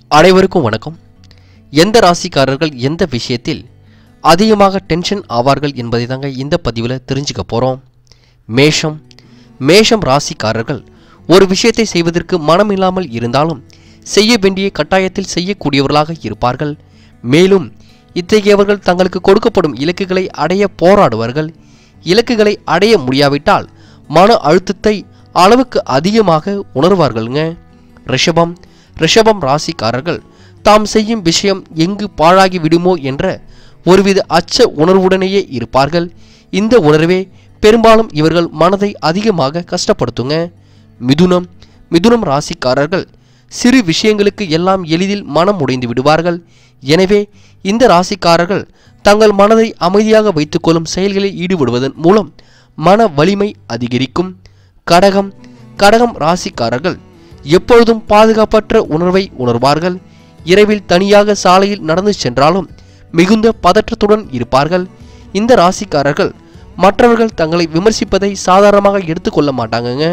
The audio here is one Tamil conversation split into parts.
அனைவருக்கும் வணக்கம் எந்த ராசிக்காரர்கள் எந்த விஷயத்தில் அதிகமாக டென்ஷன் ஆவார்கள் என்பதை தாங்க இந்த பதிவில் தெரிஞ்சுக்க போகிறோம் மேஷம் மேஷம் ராசிக்காரர்கள் ஒரு விஷயத்தை செய்வதற்கு மனம் இல்லாமல் இருந்தாலும் செய்ய வேண்டிய கட்டாயத்தில் செய்யக்கூடியவர்களாக இருப்பார்கள் மேலும் இத்தகையவர்கள் தங்களுக்கு கொடுக்கப்படும் இலக்குகளை அடைய போராடுவார்கள் இலக்குகளை அடைய முடியாவிட்டால் மன அழுத்தத்தை அளவுக்கு அதிகமாக உணர்வார்கள்ங்க ரிஷபம் ரிஷபம் ராசிக்காரர்கள் தாம் செய்யும் விஷயம் எங்கு பாழாகி விடுமோ என்ற ஒருவித அச்ச உணர்வுடனேயே இருப்பார்கள் இந்த உணர்வே பெரும்பாலும் இவர்கள் மனதை அதிகமாக கஷ்டப்படுத்துங்க மிதுனம் மிதுனம் ராசிக்காரர்கள் சிறு விஷயங்களுக்கு எல்லாம் எளிதில் மனம் உடைந்து விடுவார்கள் எனவே இந்த ராசிக்காரர்கள் தங்கள் மனதை அமைதியாக வைத்துக்கொள்ளும் செயல்களில் ஈடுபடுவதன் மூலம் மன வலிமை அதிகரிக்கும் கடகம் கடகம் ராசிக்காரர்கள் எப்பொழுதும் பாதுகாப்பற்ற உணர்வை உணர்வார்கள் இரவில் தனியாக சாலையில் நடந்து சென்றாலும் மிகுந்த பதற்றத்துடன் இருப்பார்கள் இந்த ராசிக்காரர்கள் மற்றவர்கள் தங்களை விமர்சிப்பதை சாதாரணமாக எடுத்துக்கொள்ள மாட்டாங்கங்க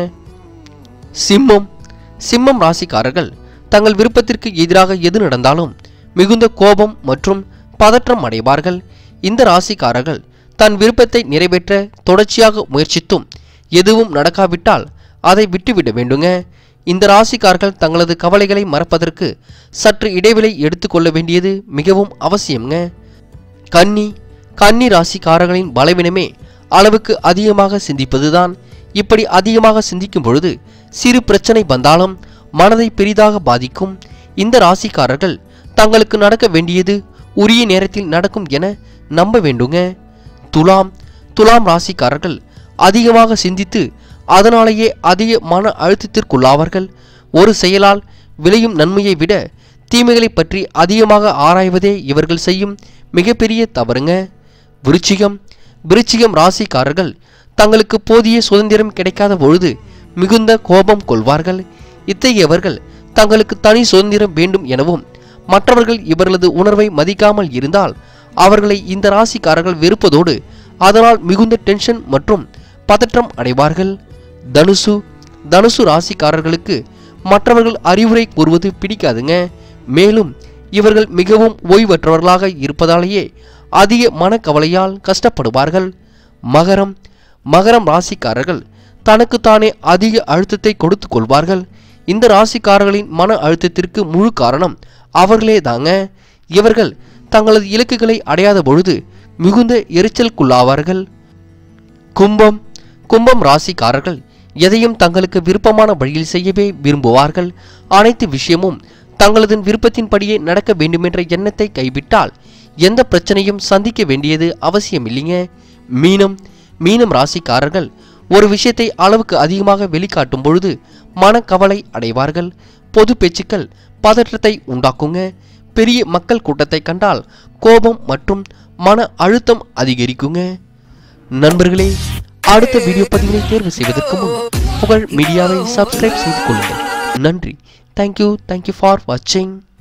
சிம்மம் சிம்மம் ராசிக்காரர்கள் தங்கள் விருப்பத்திற்கு எதிராக எது நடந்தாலும் மிகுந்த கோபம் மற்றும் பதற்றம் அடைவார்கள் இந்த ராசிக்காரர்கள் தன் விருப்பத்தை நிறைவேற்ற தொடர்ச்சியாக முயற்சித்தும் எதுவும் நடக்காவிட்டால் அதை விட்டுவிட வேண்டுங்க இந்த ராசிக்காரர்கள் தங்களது கவலைகளை மறப்பதற்கு சற்று இடைவெளி எடுத்துக்கொள்ள வேண்டியது மிகவும் அவசியம்ங்க கன்னி கன்னி ராசிக்காரர்களின் பலவீனமே அளவுக்கு அதிகமாக சிந்திப்பதுதான் இப்படி அதிகமாக சிந்திக்கும் பொழுது சிறு பிரச்சனை வந்தாலும் மனதை பெரிதாக பாதிக்கும் இந்த ராசிக்காரர்கள் தங்களுக்கு நடக்க வேண்டியது உரிய நேரத்தில் நடக்கும் என நம்ப வேண்டுங்க துலாம் துலாம் ராசிக்காரர்கள் அதிகமாக சிந்தித்து அதனாலேயே அதிக மன அழுத்தத்திற்குள்ளாவார்கள் ஒரு செயலால் விளையும் நன்மையை விட தீமைகளை பற்றி அதிகமாக ஆராய்வதே இவர்கள் செய்யும் மிகப்பெரிய தவறுங்க விருச்சிகம் விருச்சிகம் ராசிக்காரர்கள் தங்களுக்கு போதிய சுதந்திரம் கிடைக்காத பொழுது மிகுந்த கோபம் கொள்வார்கள் இத்தகையவர்கள் தங்களுக்கு தனி சுதந்திரம் வேண்டும் எனவும் மற்றவர்கள் இவர்களது உணர்வை மதிக்காமல் இருந்தால் அவர்களை இந்த ராசிக்காரர்கள் வெறுப்பதோடு அதனால் மிகுந்த டென்ஷன் மற்றும் பதற்றம் அடைவார்கள் தனுசு தனுசு ராசிக்காரர்களுக்கு மற்றவர்கள் அறிவுரை கூறுவது பிடிக்காதுங்க மேலும் இவர்கள் மிகவும் ஓய்வற்றவர்களாக இருப்பதாலேயே அதிக மனக்கவலையால் கஷ்டப்படுவார்கள் மகரம் மகரம் ராசிக்காரர்கள் தனக்குத்தானே அதிக அழுத்தத்தை கொடுத்து கொள்வார்கள் இந்த ராசிக்காரர்களின் மன அழுத்தத்திற்கு முழு காரணம் அவர்களே தாங்க இவர்கள் தங்களது இலக்குகளை அடையாத பொழுது மிகுந்த எரிச்சலுக்குள்ளாவார்கள் கும்பம் கும்பம் ராசிக்காரர்கள் எதையும் தங்களுக்கு விருப்பமான வழியில் செய்யவே விரும்புவார்கள் அனைத்து விஷயமும் தங்களது விருப்பத்தின்படியே நடக்க வேண்டுமென்ற எண்ணத்தை கைவிட்டால் எந்த பிரச்சனையும் சந்திக்க வேண்டியது அவசியம் இல்லைங்க மீனம் மீனம் ராசிக்காரர்கள் ஒரு விஷயத்தை அளவுக்கு அதிகமாக வெளிக்காட்டும் பொழுது மனக்கவலை அடைவார்கள் பொது பேச்சுக்கள் பதற்றத்தை உண்டாக்குங்க பெரிய மக்கள் கூட்டத்தை கண்டால் கோபம் மற்றும் மன அழுத்தம் அதிகரிக்குங்க நண்பர்களே அடுத்த வீடியோ பதிவினை தேர்வு செய்வதற்கு முன் புகழ் மீடியாவை சப்ஸ்கிரைப் செய்து கொள்ளுங்கள் நன்றி தேங்க்யூ தேங்க்யூ ஃபார் வாட்சிங்